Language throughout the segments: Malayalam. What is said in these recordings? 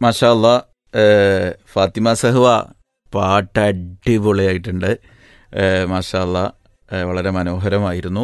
മഷാല്ല ഫാത്തിമ സഹ്വ പാട്ട് അടിപൊളിയായിട്ടുണ്ട് മഷാല്ല വളരെ മനോഹരമായിരുന്നു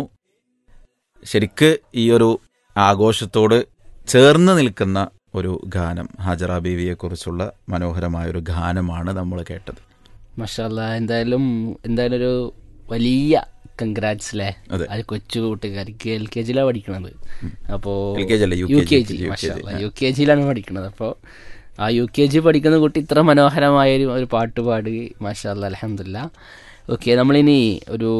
ശരിക്ക് ഈ ഒരു ആഘോഷത്തോട് ചേർന്ന് നിൽക്കുന്ന ഒരു ഗാനം ഹാജറ ബീവിയെ കുറിച്ചുള്ള മനോഹരമായ ഒരു ഗാനമാണ് നമ്മൾ കേട്ടത് മഷാല്ല എന്തായാലും എന്തായാലും ഒരു വലിയ കൺഗ്രാറ്റ്സ് അല്ലേ അതെ. അത് കൊച്ചു കൂട്ടുകാർക്ക് എൽ കെ ജിയിലാണ് പഠിക്കണത് അപ്പോൾ LKG അല്ല, U UKG, K G UKG, മഷാല്ല യു കെ ജിയിലാണ് പഠിക്കണത് അപ്പോൾ ആ യു കെ ജി പഠിക്കുന്ന കുട്ടി ഇത്ര മനോഹരമായ ഒരു ഒരു പാട്ട് പാടി മാഷാല്ല അലഹമില്ല ഓക്കെ നമ്മളിനി ഒരു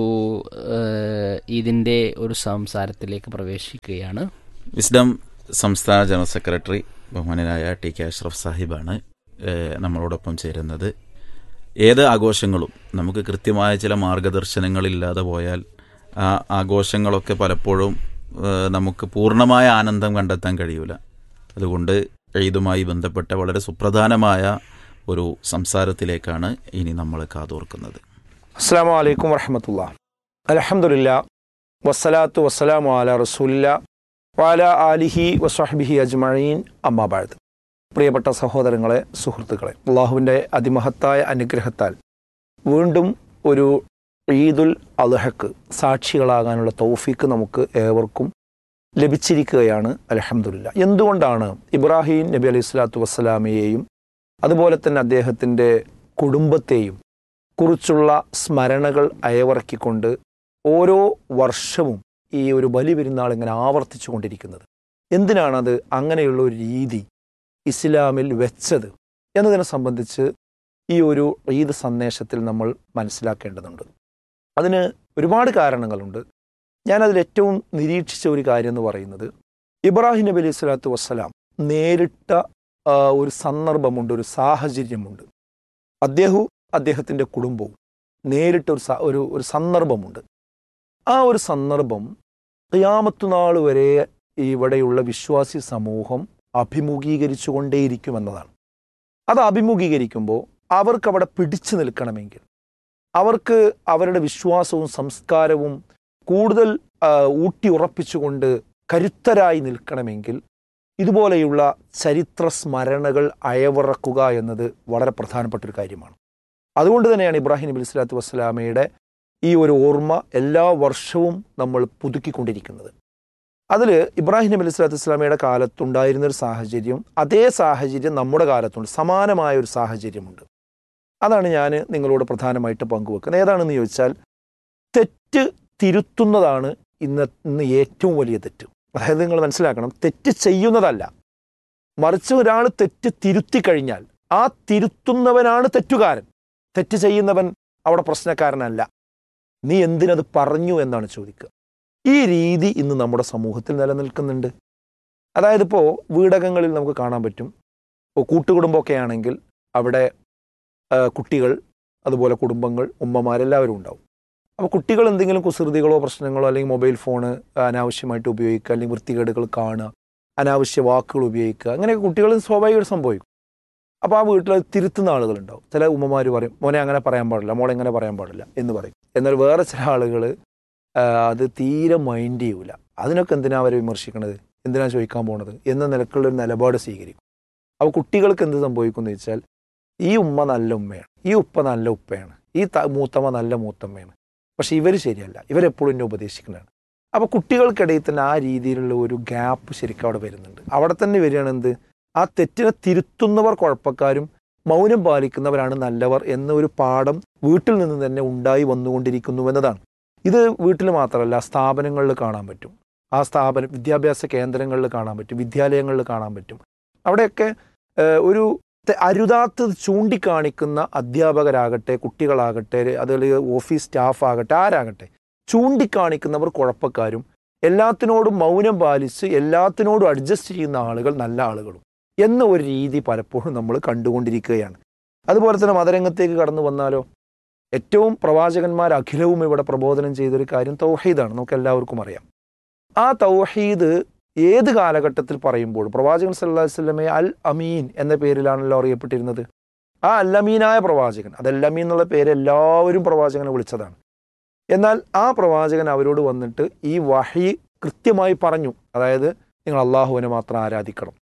ഏഹ്, ഇതിൻ്റെ ഒരു സംസാരത്തിലേക്ക് പ്രവേശിക്കുകയാണ് വിസ്ഡം സംസ്ഥാന ജനറൽ സെക്രട്ടറി ബഹുമാനനായ ടി കെ അഷ്റഫ് സാഹിബാണ് ഏഹ്, നമ്മളോടൊപ്പം ചേരുന്നത് ഏത് ആഘോഷങ്ങളും നമുക്ക് കൃത്യമായ ചില മാർഗദർശനങ്ങളില്ലാതെ പോയാൽ ആ ആഘോഷങ്ങളൊക്കെ പലപ്പോഴും ഏഹ്, നമുക്ക് പൂർണ്ണമായ ആനന്ദം കണ്ടെത്താൻ കഴിയൂല അതുകൊണ്ട് ഈദുമായി ബന്ധപ്പെട്ട വളരെ സുപ്രധാനമായ ഒരു സംസാരത്തിലേക്കാണ് ഇനി നമ്മൾ കാതോർക്കുന്നത് അസ്സാം വലൈക്കും വർഹമത്തുള്ള അലഹമുല്ല വസ്സലാത്തു വസ്സലാമു അല റസൂലില്ല വാല ആലിഹി വസ്വഹബിഹി അജ്മഴീൻ അമ്മാബാഴത് പ്രിയപ്പെട്ട സഹോദരങ്ങളെ സുഹൃത്തുക്കളെ അള്ളാഹുവിൻ്റെ അതിമഹത്തായ അനുഗ്രഹത്താൽ വീണ്ടും ഒരു ഈദുൽ അദ്ഹക്ക് സാക്ഷികളാകാനുള്ള തൗഫീക്ക് നമുക്ക് ഏവർക്കും ലഭിച്ചിരിക്കുകയാണ് അലഹമുല്ല എന്തുകൊണ്ടാണ് ഇബ്രാഹിം നബി അലൈഹി സ്വലാത്തു വസ്സലാമയെയും അതുപോലെ തന്നെ അദ്ദേഹത്തിൻ്റെ കുടുംബത്തെയും കുറിച്ചുള്ള സ്മരണകൾ അയവിറക്കിക്കൊണ്ട് ഓരോ വർഷവും ഈ ഒരു ബലി പെരുന്നാൾ ഇങ്ങനെ ആവർത്തിച്ചു കൊണ്ടിരിക്കുന്നത് എന്തിനാണത് അങ്ങനെയുള്ള ഒരു രീതി ഇസ്ലാമിൽ വെച്ചത് എന്നതിനെ സംബന്ധിച്ച് ഈ ഒരു ഈദ് സന്ദേശത്തിൽ നമ്മൾ മനസ്സിലാക്കേണ്ടതുണ്ട് അതിന് ഒരുപാട് കാരണങ്ങളുണ്ട് ഞാനതിൽ ഏറ്റവും നിരീക്ഷിച്ച ഒരു കാര്യം എന്ന് പറയുന്നത് ഇബ്രാഹിം നബി അലൈഹി സ്വലാത്തു വസ്സലാം നേരിട്ട ആ, ഒരു സന്ദർഭമുണ്ട് ഒരു സാഹചര്യമുണ്ട് അദ്ദേഹവും അദ്ദേഹത്തിൻ്റെ കുടുംബവും നേരിട്ട ഒരു സ- ഒരു ഒരു സന്ദർഭമുണ്ട് ആ ഒരു സന്ദർഭം ഖിയാമത്തുനാൾ വരെ ഇവിടെയുള്ള വിശ്വാസി സമൂഹം അഭിമുഖീകരിച്ചുകൊണ്ടേയിരിക്കുമെന്നതാണ് അത് അഭിമുഖീകരിക്കുമ്പോൾ അവർക്ക് അവിടെ പിടിച്ചു നിൽക്കണമെങ്കിൽ അവർക്ക് അവരുടെ വിശ്വാസവും സംസ്കാരവും കൂടുതൽ ആ, ഊട്ടി ഉറപ്പിച്ചുകൊണ്ട് കരുത്തരായി നിൽക്കണമെങ്കിൽ ഇതുപോലെയുള്ള ചരിത്ര സ്മരണകൾ അയവിറക്കുക എന്നത് വളരെ പ്രധാനപ്പെട്ട ഒരു കാര്യമാണ് അതുകൊണ്ട് തന്നെയാണ് ഇബ്രാഹിം നബി സ്വലാത്തു വസ്സലാമയുടെ ഈ ഒരു ഓർമ്മ എല്ലാ വർഷവും നമ്മൾ പുതുക്കിക്കൊണ്ടിരിക്കുന്നത് അതിൽ ഇബ്രാഹിം നബി സ്വലാത്തു വസ്സലാമയുടെ കാലത്തുണ്ടായിരുന്ന ഒരു സാഹചര്യം അതേ സാഹചര്യം നമ്മുടെ കാലത്തുണ്ട് സമാനമായ ഒരു സാഹചര്യമുണ്ട് അതാണ് ഞാൻ നിങ്ങളോട് പ്രധാനമായിട്ട് പങ്കുവെക്കുന്നത് ഏതാണെന്ന് ചോദിച്ചാൽ തെറ്റ് തിരുത്തുന്നതാണ് ഇന്ന് ഇന്ന് ഏറ്റവും വലിയ തെറ്റ് അതായത് നിങ്ങൾ മനസ്സിലാക്കണം തെറ്റ് ചെയ്യുന്നതല്ല മറിച്ച് ഒരാൾ തെറ്റ് തിരുത്തി കഴിഞ്ഞാൽ ആ തിരുത്തുന്നവനാണ് തെറ്റുകാരൻ തെറ്റ് ചെയ്യുന്നവൻ അവിടെ പ്രശ്നക്കാരനല്ല നീ എന്തിനത് പറഞ്ഞു എന്നാണ് ചോദിക്കുക ഈ രീതി ഇന്ന് നമ്മുടെ സമൂഹത്തിൽ നിലനിൽക്കുന്നുണ്ട് അതായത് ഇപ്പോൾ വീടകങ്ങളിൽ നമുക്ക് കാണാൻ പറ്റും ഇപ്പോൾ കൂട്ടുകുടുംബമൊക്കെ ആണെങ്കിൽ അവിടെ ആ, കുട്ടികൾ അതുപോലെ കുടുംബങ്ങൾ ഉമ്മമാരെല്ലാവരും ഉണ്ടാവും അപ്പോൾ കുട്ടികൾ എന്തെങ്കിലും കുസൃതികളോ പ്രശ്നങ്ങളോ അല്ലെങ്കിൽ മൊബൈൽ ഫോണ് അനാവശ്യമായിട്ട് ഉപയോഗിക്കുക അല്ലെങ്കിൽ വൃത്തികേടുകൾ കാണുക അനാവശ്യ വാക്കുകൾ ഉപയോഗിക്കുക അങ്ങനെയൊക്കെ കുട്ടികൾ സ്വാഭാവികമായിട്ട് സംഭവിക്കും അപ്പോൾ ആ വീട്ടിൽ അത് തിരുത്തുന്ന ആളുകളുണ്ടാവും ചില ഉമ്മമാർ പറയും മോനെ അങ്ങനെ പറയാൻ പാടില്ല മോളെ എങ്ങനെ പറയാൻ പാടില്ല എന്ന് പറയും എന്നാൽ വേറെ ചില ആളുകൾ അത് തീരെ മൈൻഡ് ചെയ്യൂല അതിനൊക്കെ എന്തിനാ അവരെ വിമർശിക്കണത് എന്തിനാ ചോദിക്കാൻ പോണത് എന്ന നിലക്കുള്ള ഒരു നിലപാട് സ്വീകരിക്കും അപ്പോൾ കുട്ടികൾക്ക് എന്ത് സംഭവിക്കും എന്ന് വെച്ചാൽ ഈ ഉമ്മ നല്ല ഉമ്മയാണ് ഈ ഉപ്പ നല്ല ഉപ്പയാണ് ഈ ത- മൂത്തമ്മ നല്ല മൂത്തമ്മയാണ് പക്ഷെ ഇവർ ശരിയല്ല ഇവരെപ്പോഴും എന്നെ ഉപദേശിക്കുന്നതാണ് അപ്പോൾ കുട്ടികൾക്കിടയിൽ തന്നെ ആ രീതിയിലുള്ള ഒരു ഗ്യാപ്പ് ശരിക്കും അവിടെ വരുന്നുണ്ട് അവിടെ തന്നെ വരികയാണ് എന്ത് ആ തെറ്റിനെ തിരുത്തുന്നവർ കുഴപ്പക്കാരും മൗനം പാലിക്കുന്നവരാണ് നല്ലവർ എന്ന ഒരു പാഠം വീട്ടിൽ നിന്ന് തന്നെ ഉണ്ടായി വന്നുകൊണ്ടിരിക്കുന്നു എന്നതാണ് ഇത് വീട്ടിൽ മാത്രമല്ല സ്ഥാപനങ്ങളിൽ കാണാൻ പറ്റും ആ സ്ഥാപനം വിദ്യാഭ്യാസ കേന്ദ്രങ്ങളിൽ കാണാൻ പറ്റും വിദ്യാലയങ്ങളിൽ കാണാൻ പറ്റും അവിടെയൊക്കെ ഏഹ്, ഒരു തെ- അരുതാത്തത് ചൂണ്ടിക്കാണിക്കുന്ന അധ്യാപകരാകട്ടെ കുട്ടികളാകട്ടെ അതുപോലെ ഓഫീസ് സ്റ്റാഫ് ആകട്ടെ ആരാകട്ടെ ചൂണ്ടിക്കാണിക്കുന്നവർ കുഴപ്പക്കാരും എല്ലാത്തിനോടും മൗനം പാലിച്ച് എല്ലാത്തിനോടും അഡ്ജസ്റ്റ് ചെയ്യുന്ന ആളുകൾ നല്ല ആളുകളും എന്ന ഒരു രീതി പലപ്പോഴും നമ്മൾ കണ്ടുകൊണ്ടിരിക്കുകയാണ് അതുപോലെ തന്നെ മതരംഗത്തേക്ക് കടന്നു വന്നാലോ ഏറ്റവും പ്രവാചകന്മാർ അഖിലവും ഇവിടെ പ്രബോധനം ചെയ്തൊരു കാര്യം തൗഹീദാണ് നമുക്ക് എല്ലാവർക്കും അറിയാം ആ തൗഹീദ് ഏത് കാലഘട്ടത്തിൽ പറയുമ്പോൾ പ്രവാചകൻ സല്ലല്ലാഹു അലൈഹി വസല്ലമയെ അൽ അമീൻ എന്ന പേരിലാണല്ലോ അറിയപ്പെട്ടിരുന്നത് ആ അൽ അമീനായ പ്രവാചകൻ അത് അൽ അമീൻ എന്നുള്ള പേര് എല്ലാവരും പ്രവാചകനെ വിളിച്ചതാണ് എന്നാൽ ആ പ്രവാചകൻ അവരോട് വന്നിട്ട് ഈ വഹി കൃത്യമായി പറഞ്ഞു അതായത് നിങ്ങൾ അള്ളാഹുവിനെ മാത്രം ആരാധിക്കണം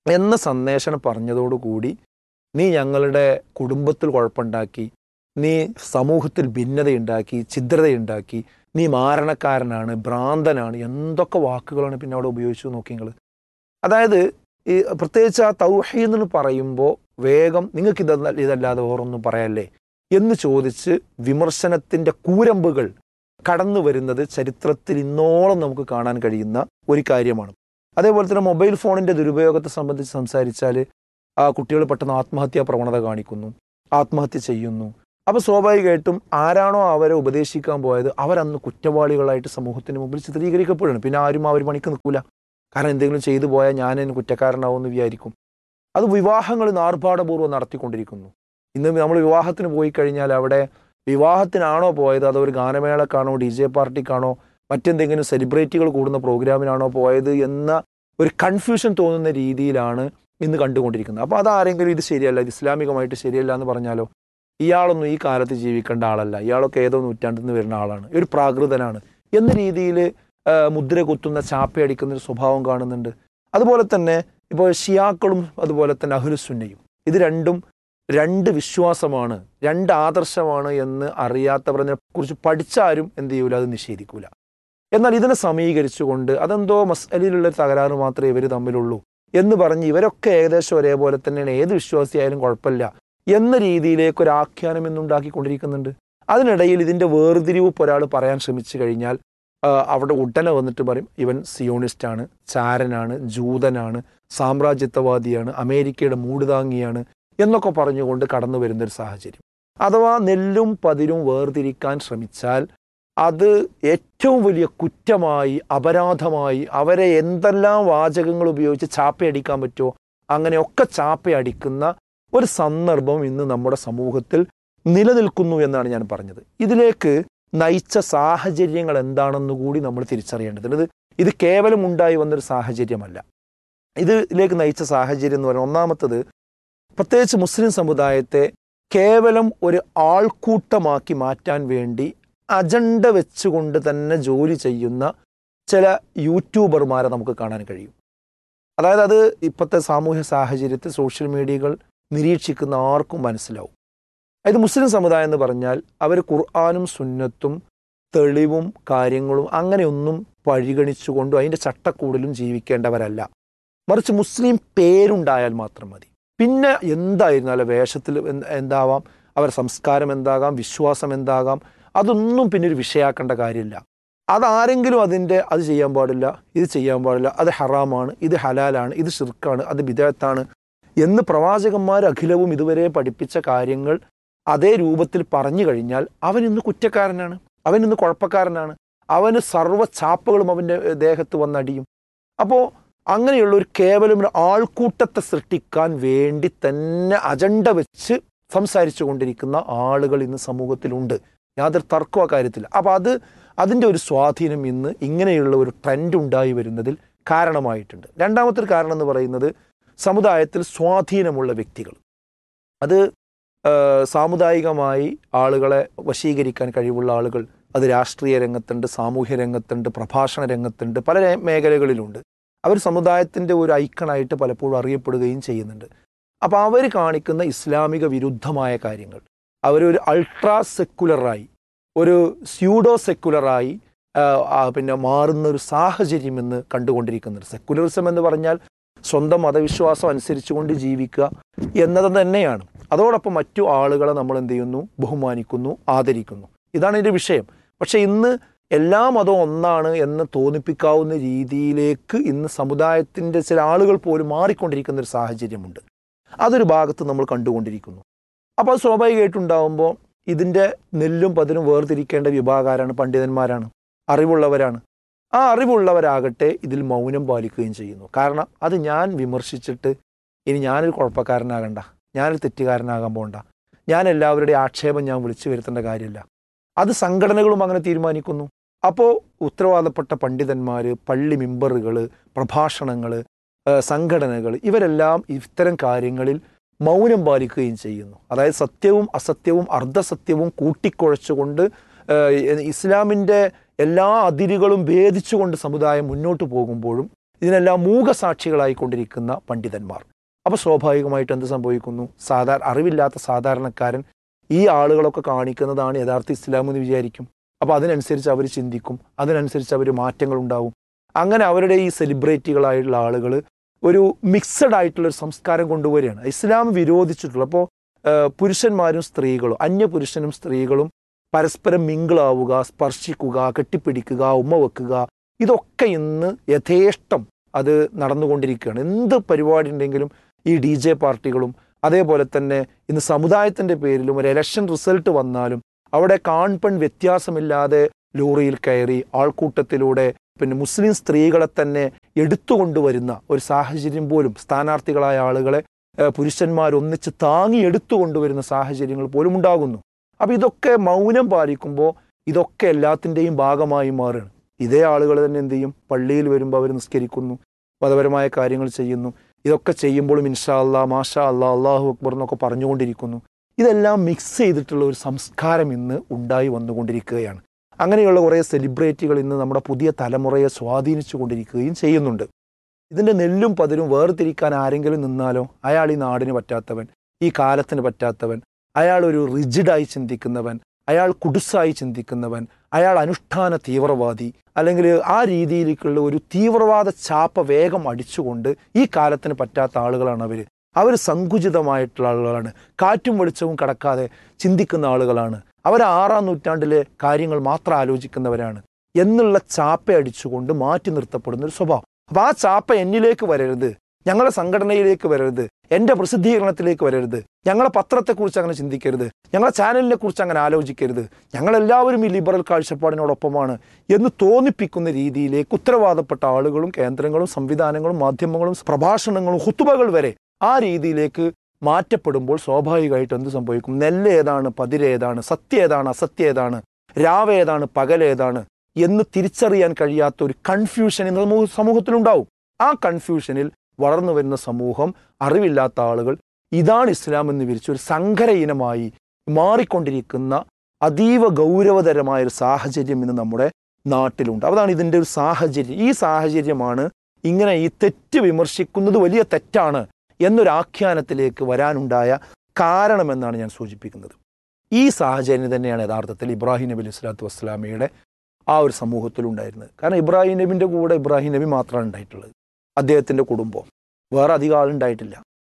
എന്ന സന്ദേശം പറഞ്ഞതോടുകൂടി നീ ഞങ്ങളുടെ കുടുംബത്തിൽ കുഴപ്പമുണ്ടാക്കി നീ സമൂഹത്തിൽ ഭിന്നതയുണ്ടാക്കി ഛിദ്രതയുണ്ടാക്കി നീ മാരണക്കാരനാണ് ഭ്രാന്തനാണ് എന്തൊക്കെ വാക്കുകളാണ് പിന്നെ അവിടെ ഉപയോഗിച്ചു നോക്കി നിങ്ങൾ അതായത് ഈ പ്രത്യേകിച്ച് ആ തൗഹീദ് എന്ന് പറയുമ്പോൾ വേഗം നിങ്ങൾക്ക് ഇതല്ല ഇതല്ലാതെ വേറൊന്നും പറയല്ലേ എന്ന് ചോദിച്ച് വിമർശനത്തിന്റെ കൂരമ്പുകൾ കടന്നു വരുന്നത് ചരിത്രത്തിൽ ഇന്നോളം നമുക്ക് കാണാൻ കഴിയുന്ന ഒരു കാര്യമാണ് അതേപോലെ തന്നെ മൊബൈൽ ഫോണിന്റെ ദുരുപയോഗത്തെ സംബന്ധിച്ച് സംസാരിച്ചാൽ ആ കുട്ടികൾ പെട്ടെന്ന് ആത്മഹത്യാ പ്രവണത കാണിക്കുന്നു ആത്മഹത്യ ചെയ്യുന്നു അപ്പൊ സ്വാഭാവികമായിട്ടും ആരാണോ അവരെ ഉപദേശിക്കാൻ പോയത് അവരന്ന് കുറ്റവാളികളായിട്ട് സമൂഹത്തിന് മുമ്പിൽ ചിത്രീകരിക്കപ്പെടുകയാണ് പിന്നെ ആരും അവർ പണിക്ക് നിൽക്കൂല കാരണം എന്തെങ്കിലും ചെയ്തു പോയാൽ ഞാൻ അതിന് കുറ്റക്കാരനാവുമെന്ന് വിചാരിക്കും അത് വിവാഹങ്ങൾ നാർഭാടപൂർവ്വം നടത്തിക്കൊണ്ടിരിക്കുന്നു ഇന്ന് നമ്മൾ വിവാഹത്തിന് പോയി കഴിഞ്ഞാൽ അവിടെ വിവാഹത്തിനാണോ പോയത് അതോ ഒരു ഗാനമേളക്കാണോ ഡി ജെ പാർട്ടിക്കാണോ മറ്റെന്തെങ്കിലും സെലിബ്രിറ്റികൾ കൂടുന്ന പ്രോഗ്രാമിനാണോ പോയത് എന്ന ഒരു കൺഫ്യൂഷൻ തോന്നുന്ന രീതിയിലാണ് ഇന്ന് കണ്ടുകൊണ്ടിരിക്കുന്നത് അപ്പോൾ അതാരെങ്കിലും ഇത് ശരിയല്ല ഇത് ഇസ്ലാമികമായിട്ട് ശരിയല്ല എന്ന് പറഞ്ഞാലോ ഇയാളൊന്നും ഈ കാലത്ത് ജീവിക്കേണ്ട ആളല്ല ഇയാളൊക്കെ ഏതോ നൂറ്റാണ്ടിൽ നിന്ന് വരുന്ന ആളാണ് ഒരു പ്രാകൃതനാണ് എന്ന രീതിയിൽ മുദ്ര കുത്തുന്ന ചാപ്പയടിക്കുന്ന ഒരു സ്വഭാവം കാണുന്നുണ്ട് അതുപോലെ തന്നെ ഇപ്പോൾ ഷിയാക്കളും അതുപോലെ തന്നെ അഹുലുസുന്നയും ഇത് രണ്ടും രണ്ട് വിശ്വാസമാണ് രണ്ട് ആദർശമാണ് എന്ന് അറിയാത്തവരെ കുറിച്ച് പഠിച്ചാരും എന്ത് ചെയ്യൂല അത് നിഷേധിക്കൂല എന്നാൽ ഇതിനെ സമീകരിച്ചുകൊണ്ട് അതെന്തോ മസ്അലിലുള്ള ഒരു തകരാറ് മാത്രമേ ഇവർ തമ്മിലുള്ളൂ എന്ന് പറഞ്ഞ് ഇവരൊക്കെ ഏകദേശം ഒരേപോലെ തന്നെയാണ് ഏത് വിശ്വാസിയായാലും കുഴപ്പമില്ല എന്ന രീതിയിലേക്ക് ഒരു ആഖ്യാനം ഇന്നുണ്ടാക്കിക്കൊണ്ടിരിക്കുന്നുണ്ട് അതിനിടയിൽ ഇതിന്റെ വേർതിരിവ് ഇപ്പോൾ ഒരാൾ പറയാൻ ശ്രമിച്ചു കഴിഞ്ഞാൽ ആ, അവിടെ ഉടനെ വന്നിട്ട് പറയും ഇവൻ സിയോണിസ്റ്റാണ് ചാരനാണ് ജൂതനാണ് സാമ്രാജ്യത്വവാദിയാണ് അമേരിക്കയുടെ മൂടുതാങ്ങിയാണ് എന്നൊക്കെ പറഞ്ഞുകൊണ്ട് കടന്നു വരുന്നൊരു സാഹചര്യം അഥവാ നെല്ലും പതിരും വേർതിരിക്കാൻ ശ്രമിച്ചാൽ അത് ഏറ്റവും വലിയ കുറ്റമായി അപരാധമായി അവരെ എന്തെല്ലാം വാചകങ്ങൾ ഉപയോഗിച്ച് ചാപ്പയടിക്കാൻ പറ്റുമോ അങ്ങനെയൊക്കെ ചാപ്പയടിക്കുന്ന ഒരു സന്ദർഭം ഇന്ന് നമ്മുടെ സമൂഹത്തിൽ നിലനിൽക്കുന്നു എന്നാണ് ഞാൻ പറഞ്ഞത് ഇതിലേക്ക് നയിച്ച സാഹചര്യങ്ങൾ എന്താണെന്ന് കൂടി നമ്മൾ തിരിച്ചറിയേണ്ടതുണ്ട് ഇത് ഇത് കേവലം ഉണ്ടായി വന്നൊരു സാഹചര്യമല്ല ഇതിലേക്ക് നയിച്ച സാഹചര്യം എന്ന് പറയുന്നത് ഒന്നാമത്തത് പ്രത്യേകിച്ച് മുസ്ലിം സമുദായത്തെ കേവലം ഒരു ആൾക്കൂട്ടമാക്കി മാറ്റാൻ വേണ്ടി അജണ്ട വെച്ചുകൊണ്ട് തന്നെ ജോലി ചെയ്യുന്ന ചില യൂട്യൂബർമാരെ നമുക്ക് കാണാൻ കഴിയും അതായത് അത് ഇപ്പോഴത്തെ സാമൂഹ്യ സാഹചര്യത്തിൽ സോഷ്യൽ മീഡിയകൾ നിരീക്ഷിക്കുന്ന ആർക്കും മനസ്സിലാവും അതായത് മുസ്ലിം സമുദായം എന്ന് പറഞ്ഞാൽ അവർ ഖുർആാനും സുന്നത്തും തെളിവും കാര്യങ്ങളും അങ്ങനെയൊന്നും പരിഗണിച്ചുകൊണ്ടും അതിൻ്റെ ചട്ടക്കൂടിലും ജീവിക്കേണ്ടവരല്ല മറിച്ച് മുസ്ലിം പേരുണ്ടായാൽ മാത്രം മതി പിന്നെ എന്തായിരുന്നാലും വേഷത്തിൽ എന്ത് എന്താവാം അവരുടെ സംസ്കാരം എന്താകാം വിശ്വാസം എന്താകാം അതൊന്നും പിന്നെ ഒരു വിഷയാക്കേണ്ട കാര്യമില്ല അതാരെങ്കിലും അതിൻ്റെ അത് ചെയ്യാൻ പാടില്ല ഇത് ചെയ്യാൻ പാടില്ല അത് ഹറാമാണ് ഇത് ഹലാലാണ് ഇത് ഷിർക്കാണ് അത് ബിദാത്താണ് എന്ന് പ്രവാചകന്മാർ അഖിലവും ഇതുവരെ പഠിപ്പിച്ച കാര്യങ്ങൾ അതേ രൂപത്തിൽ പറഞ്ഞു കഴിഞ്ഞാൽ അവൻ ഇന്ന് കുറ്റക്കാരനാണ് അവൻ ഇന്ന് കുഴപ്പക്കാരനാണ് അവന് സർവ്വ ചാപ്പകളും അവൻ്റെ ദേഹത്ത് വന്നടിയും അപ്പോൾ അങ്ങനെയുള്ള ഒരു കേവലം ഒരു ആൾക്കൂട്ടത്തെ സൃഷ്ടിക്കാൻ വേണ്ടി തന്നെ അജണ്ട വെച്ച് സംസാരിച്ചു കൊണ്ടിരിക്കുന്ന ആളുകൾ ഇന്ന് സമൂഹത്തിലുണ്ട് യാതൊരു തർക്കവും ആ കാര്യത്തില്ല അപ്പോൾ അത് അതിൻ്റെ ഒരു സ്വാധീനം ഇന്ന് ഇങ്ങനെയുള്ള ഒരു ട്രെൻഡ് ഉണ്ടായി വരുന്നതിൽ കാരണമായിട്ടുണ്ട് രണ്ടാമത്തെ ഒരു കാരണം എന്ന് പറയുന്നത് സമുദായത്തിൽ സ്വാധീനമുള്ള വ്യക്തികൾ അത് ആ, സാമുദായികമായി ആളുകളെ വശീകരിക്കാൻ കഴിവുള്ള ആളുകൾ അത് രാഷ്ട്രീയ രംഗത്തുണ്ട് സാമൂഹ്യ രംഗത്തുണ്ട് പ്രഭാഷണ രംഗത്തുണ്ട് പല രേ- മേഖലകളിലുണ്ട് അവർ സമുദായത്തിൻ്റെ ഒരു ഐക്കണായിട്ട് പലപ്പോഴും അറിയപ്പെടുകയും ചെയ്യുന്നുണ്ട് അപ്പോൾ അവർ കാണിക്കുന്ന ഇസ്ലാമിക വിരുദ്ധമായ കാര്യങ്ങൾ അവരൊരു അൾട്രാ സെക്കുലറായി ഒരു സ്യൂഡോ സെക്കുലറായി ആ, ആ, പിന്നെ മാറുന്ന ഒരു സാഹചര്യം ഇന്ന് കണ്ടുകൊണ്ടിരിക്കുന്നുണ്ട് സെക്കുലറിസം എന്ന് പറഞ്ഞാൽ സ്വന്തം മതവിശ്വാസം അനുസരിച്ചുകൊണ്ട് ജീവിക്കുക എന്നത് തന്നെയാണ് അതോടൊപ്പം മറ്റു ആളുകളെ നമ്മൾ എന്ത് ചെയ്യുന്നു ബഹുമാനിക്കുന്നു ആദരിക്കുന്നു ഇതാണ് ഇതിൻ്റെ വിഷയം പക്ഷെ ഇന്ന് എല്ലാ മതവും ഒന്നാണ് എന്ന് തോന്നിപ്പിക്കാവുന്ന രീതിയിലേക്ക് ഇന്ന് സമുദായത്തിൻ്റെ ചില ആളുകൾ പോലും മാറിക്കൊണ്ടിരിക്കുന്ന ഒരു സാഹചര്യമുണ്ട് അതൊരു ഭാഗത്ത് നമ്മൾ കണ്ടുകൊണ്ടിരിക്കുന്നു അപ്പോൾ അത് സ്വാഭാവികമായിട്ടുണ്ടാവുമ്പോൾ ഇതിൻ്റെ നെല്ലും പതിനും വേർതിരിക്കേണ്ട വിഭാഗക്കാരാണ് പണ്ഡിതന്മാരാണ് അറിവുള്ളവരാണ് ആ അറിവുള്ളവരാകട്ടെ ഇതിൽ മൗനം പാലിക്കുകയും ചെയ്യുന്നു കാരണം അത് ഞാൻ വിമർശിച്ചിട്ട് ഇനി ഞാനൊരു കുഴപ്പക്കാരനാകണ്ട ഞാനൊരു തെറ്റുകാരനാകാൻ പോകണ്ട ഞാൻ എല്ലാവരുടെയും ആക്ഷേപം ഞാൻ വിളിച്ചു വരുത്തേണ്ട കാര്യമില്ല അത് സംഘടനകളും അങ്ങനെ തീരുമാനിക്കുന്നു അപ്പോൾ ഉത്തരവാദപ്പെട്ട പണ്ഡിതന്മാർ പള്ളി മെമ്പറുകൾ പ്രഭാഷണങ്ങൾ സംഘടനകൾ ഇവരെല്ലാം ഇത്തരം കാര്യങ്ങളിൽ മൗനം പാലിക്കുകയും ചെയ്യുന്നു അതായത് സത്യവും അസത്യവും അർദ്ധസത്യവും കൂട്ടിക്കുഴച്ചുകൊണ്ട് ഏഹ്, ഇസ്ലാമിൻ്റെ എല്ലാ അതിരുകളും ഭേദിച്ചുകൊണ്ട് സമുദായം മുന്നോട്ട് പോകുമ്പോഴും ഇതിനെല്ലാം മൂകസാക്ഷികളായിക്കൊണ്ടിരിക്കുന്ന പണ്ഡിതന്മാർ അപ്പോൾ സ്വാഭാവികമായിട്ട് എന്ത് സംഭവിക്കുന്നു സാധാരണ അറിവില്ലാത്ത സാധാരണക്കാരൻ ഈ ആളുകളൊക്കെ കാണിക്കുന്നതാണ് യഥാർത്ഥ ഇസ്ലാം എന്ന് വിചാരിക്കും അപ്പോൾ അതിനനുസരിച്ച് അവർ ചിന്തിക്കും അതിനനുസരിച്ച് അവർ മാറ്റങ്ങൾ ഉണ്ടാവും അങ്ങനെ അവരുടെ ഈ സെലിബ്രിറ്റികളായിട്ടുള്ള ആളുകൾ ഒരു മിക്സഡ് ആയിട്ടുള്ള ഒരു സംസ്കാരം കൊണ്ടുവരികയാണ് ഇസ്ലാം വിരോധിച്ചിട്ടുള്ള അപ്പോൾ പുരുഷന്മാരും സ്ത്രീകളും അന്യ പുരുഷനും സ്ത്രീകളും പരസ്പരം മിങ്കിളാവുക സ്പർശിക്കുക കെട്ടിപ്പിടിക്കുക ഉമ്മ വെക്കുക ഇതൊക്കെ ഇന്ന് യഥേഷ്ടം അത് നടന്നുകൊണ്ടിരിക്കുകയാണ് എന്ത് പരിപാടി ഉണ്ടെങ്കിലും ഈ ഡി ജെ പാർട്ടികളും അതേപോലെ തന്നെ ഇന്ന് സമുദായത്തിൻ്റെ പേരിലും ഒരു ഇലക്ഷൻ റിസൾട്ട് വന്നാലും അവിടെ കാൺപെൺ വ്യത്യാസമില്ലാതെ ലോറിയിൽ കയറി ആൾക്കൂട്ടത്തിലൂടെ പിന്നെ മുസ്ലിം സ്ത്രീകളെ തന്നെ എടുത്തുകൊണ്ടുവരുന്ന ഒരു സാഹചര്യം പോലും സ്ഥാനാർത്ഥികളായ ആളുകളെ ഏഹ്, പുരുഷന്മാരൊന്നിച്ച് താങ്ങി എടുത്തുകൊണ്ടുവരുന്ന സാഹചര്യങ്ങൾ പോലും ഉണ്ടാകുന്നു അപ്പം ഇതൊക്കെ മൗനം പാലിക്കുമ്പോൾ ഇതൊക്കെ എല്ലാത്തിൻ്റെയും ഭാഗമായി മാറുകയാണ് ഇതേ ആളുകൾ തന്നെ എന്ത് ചെയ്യും പള്ളിയിൽ വരുമ്പോൾ അവർ നിസ്കരിക്കുന്നു മതപരമായ കാര്യങ്ങൾ ചെയ്യുന്നു ഇതൊക്കെ ചെയ്യുമ്പോഴും ഇൻഷാ അല്ലാ മാഷാ അല്ലാ അള്ളാഹു അക്ബർ എന്നൊക്കെ പറഞ്ഞുകൊണ്ടിരിക്കുന്നു ഇതെല്ലാം മിക്സ് ചെയ്തിട്ടുള്ള ഒരു സംസ്കാരം ഇന്ന് ഉണ്ടായി വന്നുകൊണ്ടിരിക്കുകയാണ് അങ്ങനെയുള്ള കുറേ സെലിബ്രിറ്റികൾ ഇന്ന് നമ്മുടെ പുതിയ തലമുറയെ സ്വാധീനിച്ചു കൊണ്ടിരിക്കുകയും ചെയ്യുന്നുണ്ട് ഇതിൻ്റെ നെല്ലും പതിരും വേർതിരിക്കാൻ ആരെങ്കിലും നിന്നാലോ അയാൾ ഈ നാടിന് പറ്റാത്തവൻ ഈ കാലത്തിന് പറ്റാത്തവൻ അയാൾ ഒരു റിജിഡായി ചിന്തിക്കുന്നവൻ അയാൾ കുടുസായി ചിന്തിക്കുന്നവൻ അയാൾ അനുഷ്ഠാന തീവ്രവാദി അല്ലെങ്കിൽ ആ രീതിയിലേക്കുള്ള ഒരു തീവ്രവാദ ചാപ്പ വേഗം അടിച്ചുകൊണ്ട് ഈ കാലത്തിന് പറ്റാത്ത ആളുകളാണ് അവർ അവർ സങ്കുചിതമായിട്ടുള്ള ആളുകളാണ് കാറ്റും വെളിച്ചവും കടക്കാതെ ചിന്തിക്കുന്ന ആളുകളാണ് അവർ ആറാം നൂറ്റാണ്ടിലെ കാര്യങ്ങൾ മാത്രം ആലോചിക്കുന്നവരാണ് എന്നുള്ള ചാപ്പ അടിച്ചുകൊണ്ട് മാറ്റി നിർത്തപ്പെടുന്ന ഒരു സ്വഭാവം അപ്പൊ ആ ചാപ്പ എന്നിലേക്ക് വരരുത് ഞങ്ങളുടെ സംഘടനയിലേക്ക് വരരുത് എൻ്റെ പ്രസിദ്ധീകരണത്തിലേക്ക് വരരുത് ഞങ്ങളെ പത്രത്തെക്കുറിച്ച് അങ്ങനെ ചിന്തിക്കരുത് ഞങ്ങളെ ചാനലിനെ കുറിച്ച് അങ്ങനെ ആലോചിക്കരുത് ഞങ്ങളെല്ലാവരും ഈ ലിബറൽ കാഴ്ചപ്പാടിനോടൊപ്പമാണ് എന്ന് തോന്നിപ്പിക്കുന്ന രീതിയിലേക്ക് ഉത്തരവാദപ്പെട്ട ആളുകളും കേന്ദ്രങ്ങളും സംവിധാനങ്ങളും മാധ്യമങ്ങളും പ്രഭാഷണങ്ങളും ഹുത്തുബകൾ വരെ ആ രീതിയിലേക്ക് മാറ്റപ്പെടുമ്പോൾ സ്വാഭാവികമായിട്ട് എന്ത് സംഭവിക്കും നെല്ല് ഏതാണ് പതിരേതാണ് സത്യം ഏതാണ് അസത്യം ഏതാണ് രാവ് ഏതാണ് പകലേതാണ് എന്ന് തിരിച്ചറിയാൻ കഴിയാത്ത ഒരു കൺഫ്യൂഷൻ ഇന്ന് സമൂഹ- സമൂഹത്തിലുണ്ടാവും ആ കൺഫ്യൂഷനിൽ വളർന്നു വരുന്ന സമൂഹം അറിവില്ലാത്ത ആളുകൾ ഇതാണ് ഇസ്ലാം എന്ന് വിരിച്ച് ഒരു സങ്കര ഇനമായി മാറിക്കൊണ്ടിരിക്കുന്ന അതീവ ഗൗരവതരമായ ഒരു സാഹചര്യം ഇന്ന് നമ്മുടെ നാട്ടിലുണ്ട് അതാണ് ഇതിൻ്റെ ഒരു സാഹചര്യം ഈ സാഹചര്യമാണ് ഇങ്ങനെ ഈ തെറ്റ് വിമർശിക്കുന്നത് വലിയ തെറ്റാണ് എന്നൊരു ആഖ്യാനത്തിലേക്ക് വരാനുണ്ടായ കാരണമെന്നാണ് ഞാൻ സൂചിപ്പിക്കുന്നത് ഈ സാഹചര്യം തന്നെയാണ് യഥാർത്ഥത്തിൽ ഇബ്രാഹിം നബി അലൈഹി സ്വലാത്തു വസ്സലാമയുടെ ആ ഒരു സമൂഹത്തിലുണ്ടായിരുന്നത് കാരണം ഇബ്രാഹിം നബിൻ്റെ കൂടെ ഇബ്രാഹിം നബി മാത്രമാണ് ഉണ്ടായിട്ടുള്ളത് അദ്ദേഹത്തിൻ്റെ കുടുംബം വേറെ അധികം ആളുണ്ടായിട്ടില്ല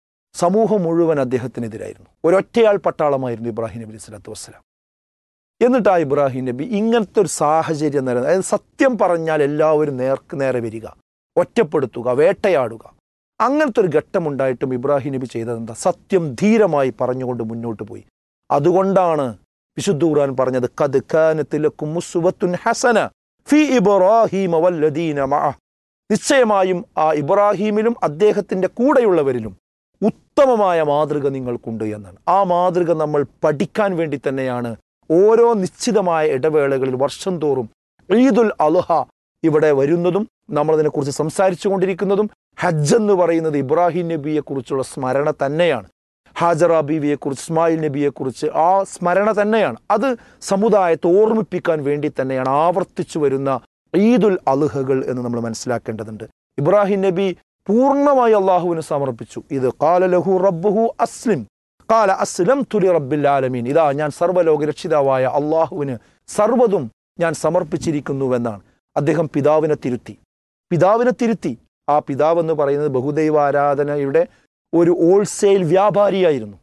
സമൂഹം മുഴുവൻ അദ്ദേഹത്തിനെതിരായിരുന്നു ഒരൊറ്റയാൾ പട്ടാളമായിരുന്നു ഇബ്രാഹിം നബി അലൈഹി സ്വലാത്തു വസ്സലാം എന്നിട്ട് ആ ഇബ്രാഹിം നബി ഇങ്ങനത്തെ ഒരു സാഹചര്യം നില അതായത് സത്യം പറഞ്ഞാൽ എല്ലാവരും നേർക്ക് നേരെ വരിക ഒറ്റപ്പെടുത്തുക വേട്ടയാടുക അങ്ങനത്തെ ഒരു ഘട്ടമുണ്ടായിട്ടും ഇബ്രാഹിം നബി ചെയ്തത് എന്താ സത്യം ധീരമായി പറഞ്ഞുകൊണ്ട് മുന്നോട്ട് പോയി അതുകൊണ്ടാണ് വിശുദ്ധ ഖുർആൻ പറഞ്ഞത് കത് കാനത്ത് ലക്കും മുസ്വത്തുൻ ഹസന ഫി ഇബ്രാഹിം വല്ലദീന മഅ നിശ്ചയമായും ആ ഇബ്രാഹീമിലും അദ്ദേഹത്തിന്റെ കൂടെയുള്ളവരിലും ഉത്തമമായ മാതൃക നിങ്ങൾക്കുണ്ട് എന്നാണ് ആ മാതൃക നമ്മൾ പഠിക്കാൻ വേണ്ടി തന്നെയാണ് ഓരോ നിശ്ചിതമായ ഇടവേളകളിൽ വർഷം തോറും ഈദുൽ അൽഹ ഇവിടെ വരുന്നതും നമ്മൾ അതിനെക്കുറിച്ച് സംസാരിച്ചു കൊണ്ടിരിക്കുന്നതും ഹജ്ജ് എന്ന് പറയുന്നത് ഇബ്രാഹിം നബിയെ കുറിച്ചുള്ള സ്മരണ തന്നെയാണ് ഹാജറ ബീവിയെ കുറിച്ച് ഇസ്മായിൽ നബിയെ കുറിച്ച് ആ സ്മരണ തന്നെയാണ് അത് സമുദായത്തെ ഓർമ്മിപ്പിക്കാൻ വേണ്ടി തന്നെയാണ് ആവർത്തിച്ചു വരുന്ന ഈദുൽ അൽഹകൾ എന്ന് നമ്മൾ മനസ്സിലാക്കേണ്ടതുണ്ട് ഇബ്രാഹിം നബി പൂർണ്ണമായി അള്ളാഹുവിന് സമർപ്പിച്ചു ഇത് കാല ലഹു റബ്ബുഹു അസ്ലിം കാല അസ്ലം തുലി റബ്ബിൽ ആലമീൻ ഇതാ ഞാൻ സർവ്വലോക രക്ഷിതാവായ അള്ളാഹുവിന് സർവ്വതും ഞാൻ സമർപ്പിച്ചിരിക്കുന്നുവെന്നാണ് അദ്ദേഹം പിതാവിനെ തിരുത്തി പിതാവിനെ തിരുത്തി ആ പിതാവ് എന്ന് പറയുന്നത് ബഹുദൈവ ആരാധനയുടെ ഒരു ഹോൾസെയിൽ വ്യാപാരിയായിരുന്നു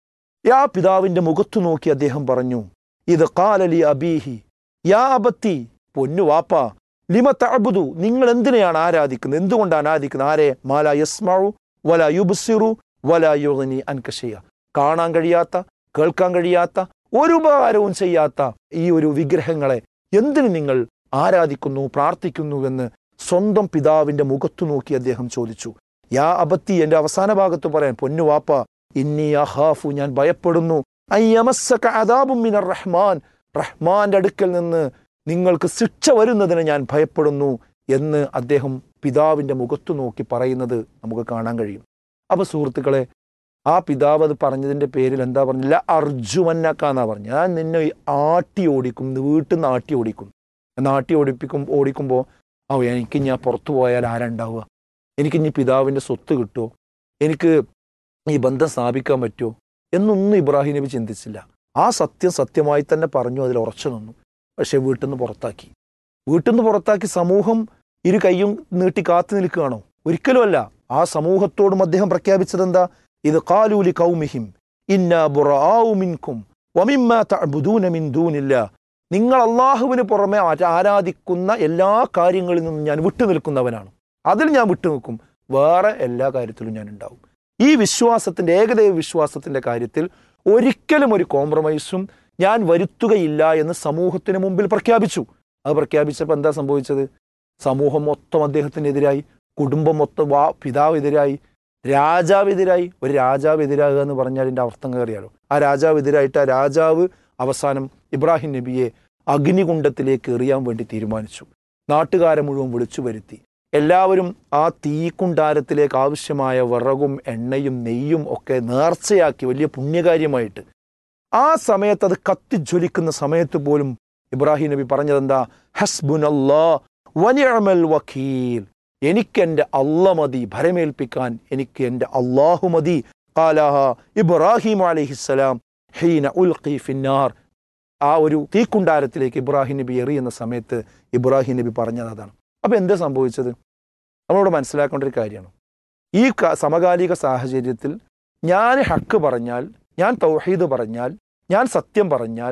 യാ പിതാവിന്റെ മുഖത്തു നോക്കി അദ്ദേഹം പറഞ്ഞു ഇത് കാലലി അബീഹി യാ അബത്തി പൊന്നു വാപ്പ ലിമ തഅബുദു നിങ്ങൾ എന്തിനെയാണ് ആരാധിക്കുന്നത് എന്തുകൊണ്ടാണ് ആരാധിക്കുന്നത് ആരെ മാല യസ്മഉ വല യുബ്സിറു വല യുഗ്നി അൻകശയ കാണാൻ കഴിയാത്ത കേൾക്കാൻ കഴിയാത്ത ഒരു ഉപകാരവും ചെയ്യാത്ത ഈ ഒരു വിഗ്രഹങ്ങളെ എന്തിന് നിങ്ങൾ ആരാധിക്കുന്നു പ്രാർത്ഥിക്കുന്നുവെന്ന് സ്വന്തം പിതാവിന്റെ മുഖത്തു നോക്കി അദ്ദേഹം ചോദിച്ചു യാ അബത്തി എന്റെ അവസാന ഭാഗത്ത് പറയാൻ പൊന്നു വാപ്പ ഇന്നി അഹാഫു ഞാൻ ഭയപ്പെടുന്നു അയ്യമസ്സക അദാബും മിനർ റഹ്മാൻ റഹ്മാന്റെ അടുക്കൽ നിന്ന് നിങ്ങൾക്ക് ശിക്ഷ വരുന്നതിന് ഞാൻ ഭയപ്പെടുന്നു എന്ന് അദ്ദേഹം പിതാവിന്റെ മുഖത്തു നോക്കി പറയുന്നത് നമുക്ക് കാണാൻ കഴിയും അപ്പൊ സുഹൃത്തുക്കളെ ആ പിതാവ് അത് പറഞ്ഞതിന്റെ പേരിൽ എന്താ പറഞ്ഞില്ല അർജുമന്നക്ക എന്നാ പറഞ്ഞു ഞാൻ നിന്നെ ആട്ടി ഓടിക്കും വീട്ടിൽ നിന്ന് ആട്ടി ഓടിക്കും എന്ന് ആട്ടി ഓടിപ്പിക്കും ഓടിക്കുമ്പോൾ ഓ എനിക്ക് ഞാൻ പുറത്തു പോയാൽ ആരുണ്ടാവുക എനിക്ക് ഇനി പിതാവിൻ്റെ സ്വത്ത് കിട്ടുമോ എനിക്ക് ഈ ബന്ധം സ്ഥാപിക്കാൻ പറ്റുമോ എന്നൊന്നും ഇബ്രാഹിം നബി ചിന്തിച്ചില്ല ആ സത്യം സത്യമായി തന്നെ പറഞ്ഞു അതിൽ ഉറച്ചു നിന്നു പക്ഷെ വീട്ടിൽ നിന്ന് പുറത്താക്കി വീട്ടിൽ നിന്ന് പുറത്താക്കി സമൂഹം ഇരു കൈയും നീട്ടി കാത്തു നിൽക്കുകയാണോ ഒരിക്കലുമല്ല ആ സമൂഹത്തോടും അദ്ദേഹം പ്രഖ്യാപിച്ചത് എന്താ ഇത് കാലൂലി കൗമിഹിം ഇന്ന ബുറാഉ മിൻകും വമിമ്മ തഅബുദൂന മിൻ ദൂനില്ല നിങ്ങൾ അള്ളാഹുവിന് പുറമെ ആ- ആരാധിക്കുന്ന എല്ലാ കാര്യങ്ങളിൽ നിന്നും ഞാൻ വിട്ടുനിൽക്കുന്നവനാണ് അതിൽ ഞാൻ വിട്ടുനിൽക്കും വേറെ എല്ലാ കാര്യത്തിലും ഞാൻ ഉണ്ടാവും ഈ വിശ്വാസത്തിന്റെ ഏകദൈവ വിശ്വാസത്തിന്റെ കാര്യത്തിൽ ഒരിക്കലും ഒരു കോംപ്രമൈസും ഞാൻ വരുത്തുകയില്ല എന്ന് സമൂഹത്തിന് മുമ്പിൽ പ്രഖ്യാപിച്ചു അത് പ്രഖ്യാപിച്ചപ്പോൾ എന്താ സംഭവിച്ചത് സമൂഹം മൊത്തം അദ്ദേഹത്തിനെതിരായി കുടുംബം മൊത്തം വാ പിതാവ് എതിരായി രാജാവ് എതിരായി ഒരു രാജാവ് എതിരാകുക എന്ന് പറഞ്ഞാൽ അതിൻ്റെ അർത്ഥം അറിയാലോ ആ രാജാവ് എതിരായിട്ട് ആ രാജാവ് അവസാനം ഇബ്രാഹിം നബിയെ അഗ്നികുണ്ഡത്തിലേക്ക് എറിയാൻ വേണ്ടി തീരുമാനിച്ചു നാട്ടുകാരെ മുഴുവൻ വിളിച്ചു വരുത്തി എല്ലാവരും ആ തീക്കുണ്ടാരത്തിലേക്ക് ആവശ്യമായ വിറകും എണ്ണയും നെയ്യും ഒക്കെ നേർച്ചയാക്കി വലിയ പുണ്യകാര്യമായിട്ട് ആ സമയത്ത് അത് കത്തിജ്വലിക്കുന്ന സമയത്ത് പോലും ഇബ്രാഹിം നബി പറഞ്ഞതെന്താ ഹസ്ബുനല്ലാ വനിഅമൽ വക്കീൽ എനിക്ക് എൻ്റെ അല്ല മതി ഭരമേൽപ്പിക്കാൻ എനിക്ക് എൻ്റെ അള്ളാഹു മതി കാലാഹ ഇബ്രാഹിം അലഹിസ്സലാം ഹീന ഉൽഖി ഫിന്നാർ ആ ഒരു തീക്കുണ്ടാരത്തിലേക്ക് ഇബ്രാഹിം നബി എറിയുന്ന സമയത്ത് ഇബ്രാഹിം നബി പറഞ്ഞത് അതാണ് അപ്പോൾ എന്താ സംഭവിച്ചത് നമ്മളോട് മനസ്സിലാക്കേണ്ട ഒരു കാര്യമാണ് ഈ ക- സമകാലിക സാഹചര്യത്തിൽ ഞാൻ ഹക്ക് പറഞ്ഞാൽ ഞാൻ തൗഹീദ് പറഞ്ഞാൽ ഞാൻ സത്യം പറഞ്ഞാൽ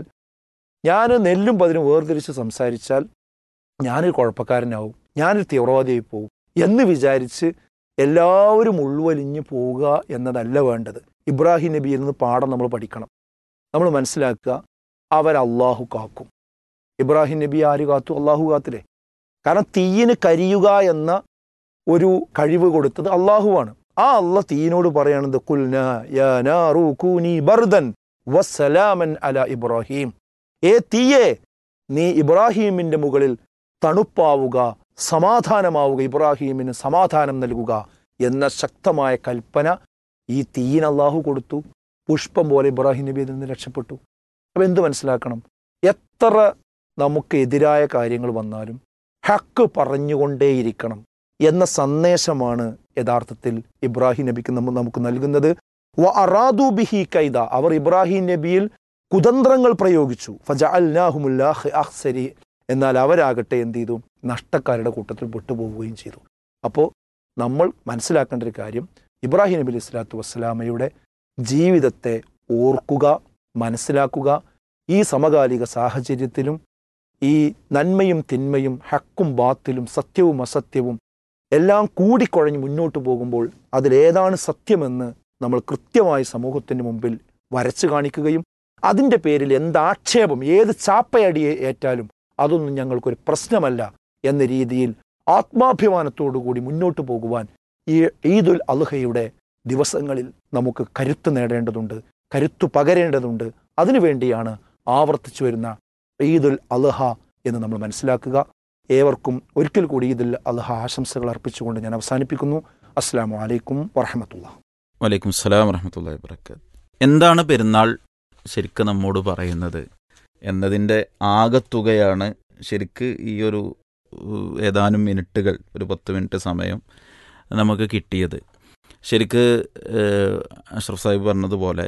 ഞാൻ നെല്ലും പതിനും വേർതിരിച്ച് സംസാരിച്ചാൽ ഞാനൊരു കുഴപ്പക്കാരനാവും ഞാനൊരു തീവ്രവാദിയായി പോകും എന്ന് വിചാരിച്ച് എല്ലാവരും ഉൾവലിഞ്ഞു പോവുക എന്നതല്ല വേണ്ടത് ഇബ്രാഹിം നബിയിൽ നിന്ന് പാഠം നമ്മൾ പഠിക്കണം നമ്മൾ മനസ്സിലാക്കുക അവർ അള്ളാഹു കാക്കും ഇബ്രാഹിം നബി ആര് കാത്തു അള്ളാഹു കാത്തില്ലേ കാരണം തീയിന് കരിയുക എന്ന ഒരു കഴിവ് കൊടുത്തത് അള്ളാഹുവാണ് ആ അള്ള തീയിനോട് പറയണത് കുൽന യാ നാറു കൂനി ബർദൻ വസ്സലാമൻ അല ഇബ്രാഹിം ഏ തീയെ നീ ഇബ്രാഹീമിന്റെ മുകളിൽ തണുപ്പാവുക സമാധാനമാവുക ഇബ്രാഹീമിന് സമാധാനം നൽകുക എന്ന ശക്തമായ കൽപ്പന ഈ തീയിന് അള്ളാഹു കൊടുത്തു പുഷ്പം പോലെ ഇബ്രാഹിം നബി ഇതിൽ നിന്ന് രക്ഷപ്പെട്ടു അപ്പം എന്ത് മനസ്സിലാക്കണം എത്ര നമുക്ക് എതിരായ കാര്യങ്ങൾ വന്നാലും ഹക്ക് പറഞ്ഞുകൊണ്ടേയിരിക്കണം എന്ന സന്ദേശമാണ് യഥാർത്ഥത്തിൽ ഇബ്രാഹിം നബിക്ക് നമ്മ നമുക്ക് നൽകുന്നത് വ അറാദു ബിഹി കൈദ അവർ ഇബ്രാഹിം നബിയിൽ കുതന്ത്രങ്ങൾ പ്രയോഗിച്ചു ഫജഅൽനാഹുമുല്ലാഹ് അഹ്സരി എന്നാൽ അവരാകട്ടെ എന്ത് ചെയ്തു നഷ്ടക്കാരുടെ കൂട്ടത്തിൽ പെട്ടുപോവുകയും ചെയ്തു അപ്പോൾ നമ്മൾ മനസ്സിലാക്കേണ്ട ഒരു കാര്യം ഇബ്രാഹിം നബി അലൈഹി സ്വലാത്തു വസ്സലാമയുടെ ജീവിതത്തെ ഓർക്കുക മനസ്സിലാക്കുക ഈ സമകാലിക സാഹചര്യത്തിലും ഈ നന്മയും തിന്മയും ഹക്കും ബാത്തിലും സത്യവും അസത്യവും എല്ലാം കൂടിക്കുഴഞ്ഞ് മുന്നോട്ട് പോകുമ്പോൾ അതിലേതാണ് സത്യമെന്ന് നമ്മൾ കൃത്യമായി സമൂഹത്തിന് മുമ്പിൽ വരച്ചു കാണിക്കുകയും അതിൻ്റെ പേരിൽ എന്താക്ഷേപം ഏത് ചാപ്പയടിയെ ഏറ്റാലും അതൊന്നും ഞങ്ങൾക്കൊരു പ്രശ്നമല്ല എന്ന രീതിയിൽ ആത്മാഭിമാനത്തോടുകൂടി മുന്നോട്ട് പോകുവാൻ ഈ ഈദുൽ അൽഹയുടെ ദിവസങ്ങളിൽ നമുക്ക് കരുത്ത് നേടേണ്ടതുണ്ട് കരുത്തു പകരേണ്ടതുണ്ട് അതിനുവേണ്ടിയാണ് ആവർത്തിച്ചു വരുന്ന ഈദുൽ അൽഹ എന്ന് നമ്മൾ മനസ്സിലാക്കുക ഏവർക്കും ഒരിക്കൽ കൂടി ഈദുൽ അൽഹ ആശംസകൾ അർപ്പിച്ചുകൊണ്ട് ഞാൻ അവസാനിപ്പിക്കുന്നു അസ്സാം വലൈക്കും വറഹമത്തുള്ള വലൈക്കും സ്സലാം വറഹമത്തല്ലാ വബർക്കാത്ത് എന്താണ് പെരുന്നാൾ ശരിക്കും നമ്മോട് പറയുന്നത് എന്നതിൻ്റെ ആകത്തുകയാണ് ശരിക്ക് ഈ ഒരു ഉം, ഏതാനും മിനിറ്റുകൾ ഒരു പത്ത് മിനിറ്റ് സമയം നമുക്ക് കിട്ടിയത് ശരിക്ക് ഏഹ്, അഷ്റഫ് സാഹിബ് പറഞ്ഞതുപോലെ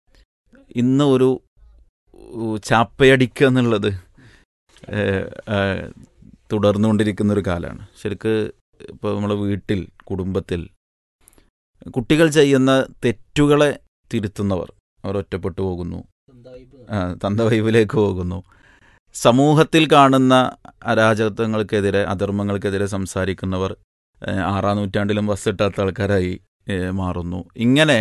ഇന്ന് ഒരു ഉം, ചാപ്പയടിക്കുക എന്നുള്ളത് ഏഹ്, ഏഹ്, തുടർന്നുകൊണ്ടിരിക്കുന്ന ഒരു കാലമാണ് ശരിക്ക് ഇപ്പോൾ നമ്മളെ വീട്ടിൽ കുടുംബത്തിൽ കുട്ടികൾ ചെയ്യുന്ന തെറ്റുകളെ തിരുത്തുന്നവർ അവർ ഒറ്റപ്പെട്ടു പോകുന്നു ആ, തന്തവൈബിലേക്ക് പോകുന്നു സമൂഹത്തിൽ കാണുന്ന അരാജകത്വങ്ങൾക്കെതിരെ അധർമ്മങ്ങൾക്കെതിരെ സംസാരിക്കുന്നവർ ഏ, ആറാം നൂറ്റാണ്ടിലും ബസ് ഇട്ടാത്ത ആൾക്കാരായി ഏ, മാറുന്നു ഇങ്ങനെ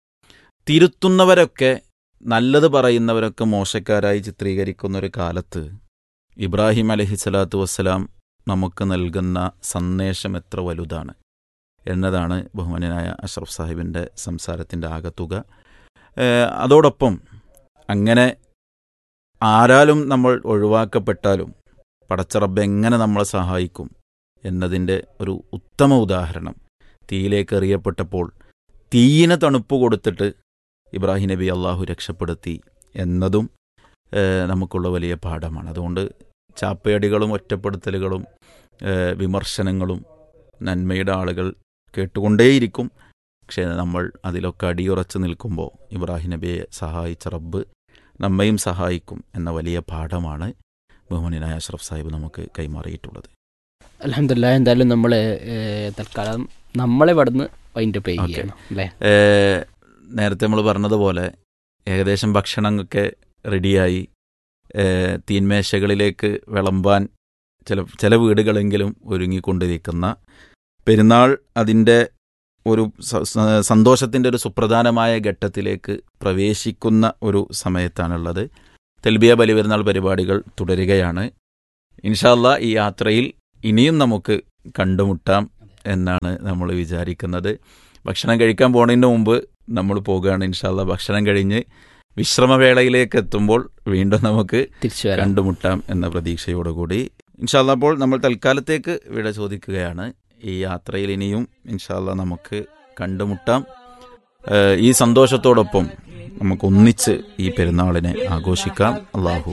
തിരുത്തുന്നവരൊക്കെ നല്ലത് പറയുന്നവരൊക്കെ മോശക്കാരായി ചിത്രീകരിക്കുന്ന ഒരു കാലത്ത് ഇബ്രാഹിം അലഹി സ്വലാത്തു വസ്സലാം നമുക്ക് നൽകുന്ന സന്ദേശം എത്ര വലുതാണ് എന്നതാണ് ബഹുമാന്യനായ അഷ്റഫ് സാഹിബിൻ്റെ സംസാരത്തിൻ്റെ ആകത്തുക ഏഹ് അതോടൊപ്പം അങ്ങനെ ആരാലും നമ്മൾ ഒഴിവാക്കപ്പെട്ടാലും പടച്ചറബ് എങ്ങനെ നമ്മളെ സഹായിക്കും എന്നതിൻ്റെ ഒരു ഉത്തമ ഉദാഹരണം തീയിലേക്ക് എറിയപ്പെട്ടപ്പോൾ തീയിന് തണുപ്പ് കൊടുത്തിട്ട് ഇബ്രാഹിം നബി അള്ളാഹു രക്ഷപ്പെടുത്തി എന്നതും ഏഹ് നമുക്കുള്ള വലിയ പാഠമാണ് അതുകൊണ്ട് ചാപ്പയടികളും ഒറ്റപ്പെടുത്തലുകളും ഏഹ് വിമർശനങ്ങളും നന്മയുടെ ആളുകൾ കേട്ടുകൊണ്ടേയിരിക്കും പക്ഷേ നമ്മൾ അതിലൊക്കെ അടിയുറച്ച് നിൽക്കുമ്പോൾ ഇബ്രാഹിം നബിയെ സഹായിച്ച റബ്ബ് നമ്മയും സഹായിക്കും എന്ന വലിയ പാഠമാണ് ബഹുമാനായ അഷ്റഫ് സാഹിബ് നമുക്ക് കൈമാറിയിട്ടുള്ളത് അലഹമില്ല എന്തായാലും നമ്മൾ തൽക്കാലം നമ്മളെ ഇവിടുന്ന് വൈൻഡ് അപ്പ് Okay. ചെയ്യണം അല്ലേ ഏഹ് നേരത്തെ നമ്മൾ പറഞ്ഞതുപോലെ ഏകദേശം ഭക്ഷണമൊക്കെ റെഡിയായി ഏഹ് തീന്മേശകളിലേക്ക് വിളമ്പാൻ ചില ചില വീടുകളെങ്കിലും ഒരുങ്ങിക്കൊണ്ടിരിക്കുന്ന പെരുന്നാൾ അതിൻ്റെ ഒരു സ- സ- സന്തോഷത്തിൻ്റെ ഒരു സുപ്രധാനമായ ഘട്ടത്തിലേക്ക് പ്രവേശിക്കുന്ന ഒരു സമയത്താണുള്ളത് തെൽബിയ ബലിപെരുന്നാൾ പരിപാടികൾ തുടരുകയാണ് ഇൻഷാല്ല ഈ യാത്രയിൽ ഇനിയും നമുക്ക് കണ്ടുമുട്ടാം എന്നാണ് നമ്മൾ വിചാരിക്കുന്നത് ഭക്ഷണം കഴിക്കാൻ പോണതിന് മുമ്പ് നമ്മൾ പോകുകയാണ് ഇൻഷാല്ല ഭക്ഷണം കഴിഞ്ഞ് വിശ്രമവേളയിലേക്ക് എത്തുമ്പോൾ വീണ്ടും നമുക്ക് തിരിച്ചു വരാം കണ്ടുമുട്ടാം എന്ന പ്രതീക്ഷയോടുകൂടി ഇൻഷാല്ല അപ്പോൾ നമ്മൾ തൽക്കാലത്തേക്ക് വിട ചോദിക്കുകയാണ് ഈ യാത്രയിൽ ഇനിയും ഇൻഷാല്ല നമുക്ക് കണ്ടുമുട്ടാം ഏഹ് ഈ സന്തോഷത്തോടൊപ്പം നമുക്ക് ഒന്നിച്ച് ഈ പെരുന്നാളിനെ ആഘോഷിക്കാം അള്ളാഹു